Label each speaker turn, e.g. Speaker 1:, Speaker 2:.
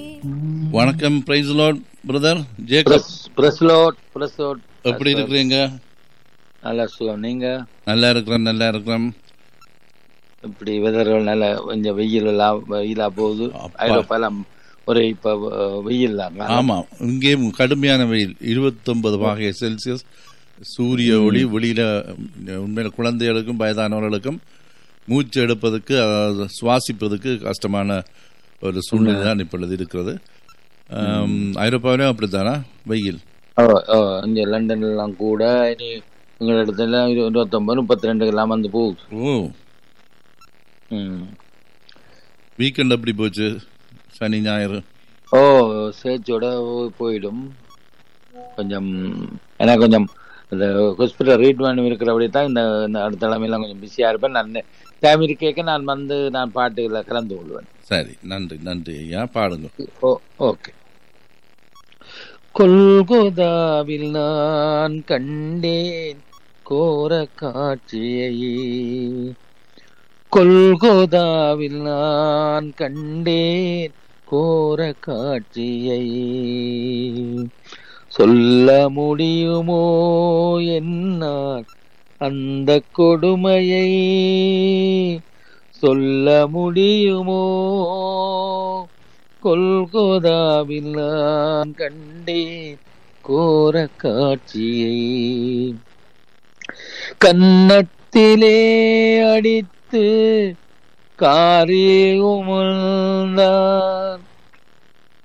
Speaker 1: வணக்கம் praise lord brother Jacob
Speaker 2: பிரஸ்லோட் பிரஸ்லோட்
Speaker 1: எப்படி இருக்கிறீங்க
Speaker 2: நல்லா சுகம் நீங்க
Speaker 1: நல்லா இருக்கிறேன் நல்லா இருக்கிறேன்
Speaker 2: இப்படி வெதர்கள் நல்ல கொஞ்சம் வெயில் எல்லாம் வெயிலா போகுது
Speaker 1: அப்பா.
Speaker 2: ஐரோப்பாலாம் ஒரே இப்ப அஹ், வெயில் தான்
Speaker 1: ஆமா இங்கேயும் கடுமையான வெயில் இருபத்தொன்பது வகை செல்சியஸ் சூரிய ஒளி வெளியில உண்மையில குழந்தைகளுக்கும் வயதானவர்களுக்கும் மூச்சு எடுப்பதற்கு அதாவது சுவாசிப்பதற்கு கஷ்டமான ஒரு சூழ்நிலை தான் இப்பொழுது இருக்கிறது ஆம், ஐரோப்பாவிலும் அப்படித்தானா வெயில்
Speaker 2: ஓ, ஓ, இங்க லண்டன் எல்லாம் கூட இனி எங்க இடத்துல இரு- இருபத்தொன்பது முப்பத்தி ரெண்டு எல்லாம் வந்து போகுது
Speaker 1: ஓ
Speaker 2: ம்.
Speaker 1: வீக்கெண்ட் எப்படி போச்சு சனி ஞாயிறு
Speaker 2: ஓ சேர்ச்சோட போயிடும் கொஞ்சம் எனக்கு கொஞ்சம் இந்த ஹாஸ்பிட்டல் ட்ரீட்மெண்ட் இருக்கிறபடி தான் இந்த இந்த அடுத்த தலைமையெல்லாம் கொஞ்சம் பிஸியாக இருப்பேன் நான் டைம் இருக்கேக்க நான் வந்து நான் பாட்டுகளை கலந்து கொள்வேன்
Speaker 1: சரி நன்றி நன்றி ஐயா பாடுங்க
Speaker 2: ஓ ஓகே கொல்கோதாவில் நான் கண்டேன் கோர காட்சியை கொல்கோதாவில் நான் கண்டேன் கோர காட்சியை சொல்ல முடியுமோ என்னால் அந்த கொடுமையை சொல்ல முடியுமோ கொல்கோதாவில் நான் கண்டேன் கோர காட்சியை கன்னத்திலே அடித்து காரி உமிழ்ந்தார்